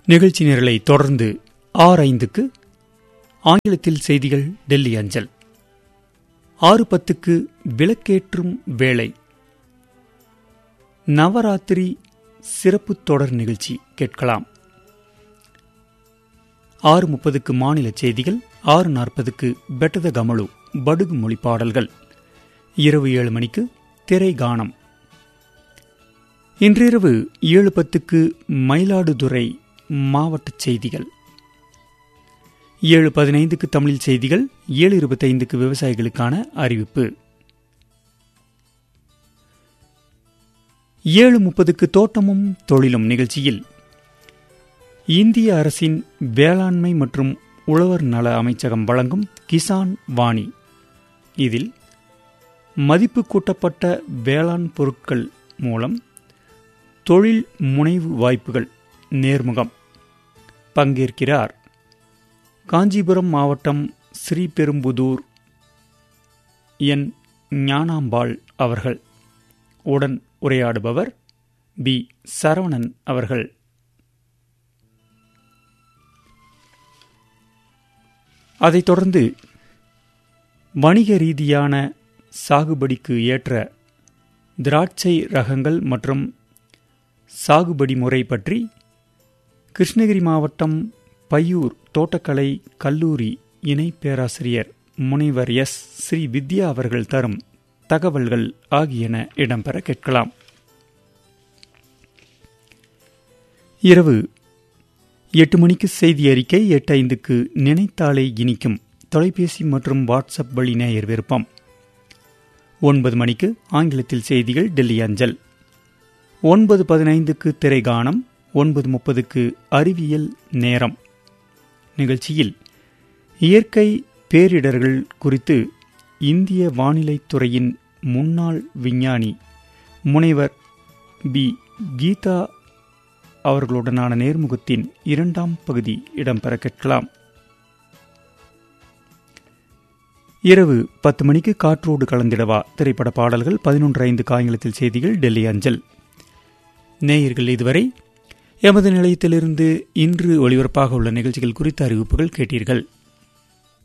நிகழ்ச்சி நிரலை தொடர்ந்து ஆறு ஐந்துக்கு ஆங்கிலத்தில் செய்திகள் டெல்லி அஞ்சல் ஆறு பத்துக்கு விளக்கேற்றும் வேளை நவராத்திரி சிறப்பு தொடர் நிகழ்ச்சி கேட்கலாம் ஆறு முப்பதுக்கு மாநில செய்திகள் ஆறு நாற்பதுக்கு பெட்டத கமலு படுகு மொழி பாடல்கள் இரவு ஏழு மணிக்கு திரை கானம் இன்றிரவு ஏழு பத்துக்கு மயிலாடுதுறை மாவட்ட செய்திகள் ஏழு பதினைந்துக்கு தமிழில் செய்திகள் ஏழு இருபத்தைந்துக்கு விவசாயிகளுக்கான அறிவிப்பு ஏழு முப்பதுக்கு தோட்டமும் தொழிலும் நிகழ்ச்சியில் இந்திய அரசின் வேளாண்மை மற்றும் உழவர் நல அமைச்சகம் வழங்கும் கிசான் வாணி இதில் மதிப்பு கூட்டப்பட்ட வேளாண் பொருட்கள் மூலம் தொழில் முனைவு வாய்ப்புகள் நேர்முகம் பங்கேற்கிறார் காஞ்சிபுரம் மாவட்டம் ஸ்ரீபெரும்புதூர் என் ஞானாம்பாள் அவர்கள் உடன் உரையாடுபவர் பி சரவணன் அவர்கள் அதைத் தொடர்ந்து வணிக ரீதியான சாகுபடிக்கு ஏற்ற திராட்சை ரகங்கள் மற்றும் சாகுபடி முறை பற்றி கிருஷ்ணகிரி மாவட்டம் பையூர் தோட்டக்கலை கல்லூரி இணை பேராசிரியர் முனைவர் எஸ் ஸ்ரீ வித்யா அவர்கள் தரும் தகவல்கள் ஆகியன இடம்பெற கேட்கலாம் இரவு எட்டு மணிக்கு செய்தி அறிக்கை எட்டு ஐந்துக்கு நினைத்தாலே இனிக்கும் தொலைபேசி மற்றும் வாட்ஸ்அப் வழி நேயர் விருப்பம் ஒன்பது மணிக்கு ஆங்கிலத்தில் செய்திகள் டெல்லி அஞ்சல் ஒன்பது பதினைந்துக்கு திரைகானம் ஒன்பது முப்பதுக்கு அறிவியல் நேரம் நிகழ்ச்சியில் இயற்கை பேரிடர்கள் குறித்து இந்திய வானிலைத் துறையின் முன்னாள் விஞ்ஞானி முனைவர் பி கீதா அவர்களுடனான நேர்முகத்தின் இரண்டாம் பகுதி இடம்பெற கேட்கலாம் இரவு பத்து மணிக்கு காற்றோடு கலந்திடவா திரைப்பட பாடல்கள் பதினொன்று ஐந்து ஆங்கிலத்தில் செய்திகள் டெல்லி அஞ்சல் நேயர்கள் இதுவரை எமது நிலையத்திலிருந்து இன்று ஒளிபரப்பாக உள்ள நிகழ்ச்சிகள் குறித்த அறிவிப்புகள் கேட்டீர்கள்